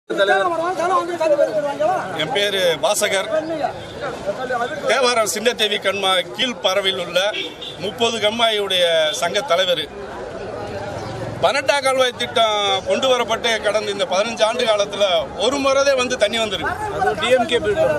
என் பேரு வாசகர் தேவாரம் சின்னத்தேவி கண்மா கீழ்ப்பறவையில் உள்ள முப்பது கண்மாயுடைய சங்க தலைவர் பன்னெண்டாம் கால்வாய் திட்டம் கொண்டு வரப்பட்டு கடந்த இந்த பதினஞ்சு ஆண்டு காலத்துல ஒரு முறைதே வந்து தண்ணி வந்திருக்கு டிஎம்கே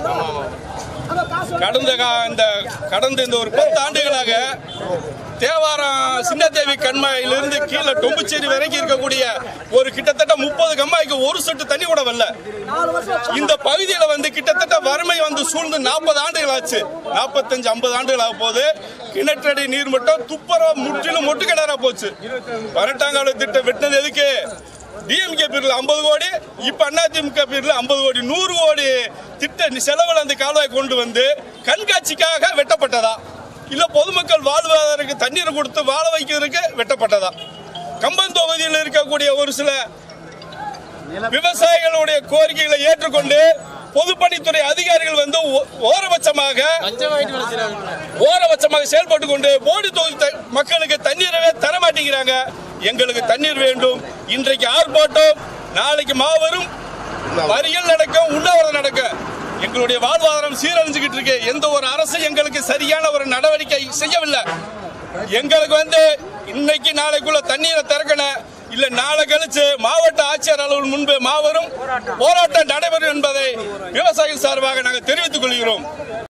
கடந்த கா- இந்த கடந்த இந்த ஒரு பத்து ஆண்டுகளாக தேவாரம் சின்னத்தேவி கண்மாயிலிருந்து கீழே டொம்புச்சேரி வரைக்கும் இருக்கக்கூடிய ஒரு கிட்டத்தட்ட முப்பது கம்மாய்க்கு ஒரு சொட்டு தண்ணி கூட வரல இந்த பகுதியில வந்து கிட்டத்தட்ட வறுமை வந்து சூழ்ந்து நாற்பது ஆண்டுகள் ஆச்சு நாற்பத்தஞ்சு ஐம்பது ஆண்டுகள் ஆக போது கிணற்றடி நீர் மட்டம் துப்புரவா முற்றிலும் மொட்டு கிணறா போச்சு பதினெட்டாம் கால திட்டம் வெட்டினது எதுக்கு டிஎம்கே பீரில் ஐம்பது கோடி இப்ப அதிமுக பீரில் ஐம்பது கோடி நூறு கோடி திட்ட செலவில் அந்த கால்வாய் கொண்டு வந்து கண்காட்சிக்காக வெட்டப்பட்டதா இல்ல பொதுமக்கள் வாழ்வாதாரத்துக்கு தண்ணீர் கொடுத்து வாழ வைக்கிறதுக்கு வெட்டப்பட்டதா கம்பன் தொகுதியில் இருக்கக்கூடிய ஒரு சில விவசாயிகளுடைய கோரிக்கைகளை ஏற்றுக்கொண்டு பொதுப்பணித்துறை அதிகாரிகள் வந்து ஓ- ஓரபட்சமாக ஓரபட்சமாக செயல்பட்டு கொண்டு போடி தொகுதி த- மக்களுக்கு தண்ணீரவே தர மாட்டேங்கிறாங்க எங்களுக்கு தண்ணீர் வேண்டும் இன்றைக்கு ஆர்ப்பாட்டம் நாளைக்கு மாபெரும் வரிகள் நடக்கும் உண்ணாவிரதம் நடக்கும் எங்களுடைய வாழ்வாதாரம் சீரழிஞ்சுக்கிட்டு இருக்கு எந்த ஒரு அரசு எங்களுக்கு சரியான ஒரு நடவடிக்கை செய்யவில்லை எங்களுக்கு வந்து இன்னைக்கு நாளைக்குள்ள தண்ணீரை திறக்கணும் இல்ல நாளை கழிச்சு மாவட்ட ஆட்சியர் அலுவல் முன்பு மாபெரும் போராட்டம் நடைபெறும் என்பதை விவசாயிகள் சார்பாக நாங்கள் தெரிவித்துக் கொள்கிறோம்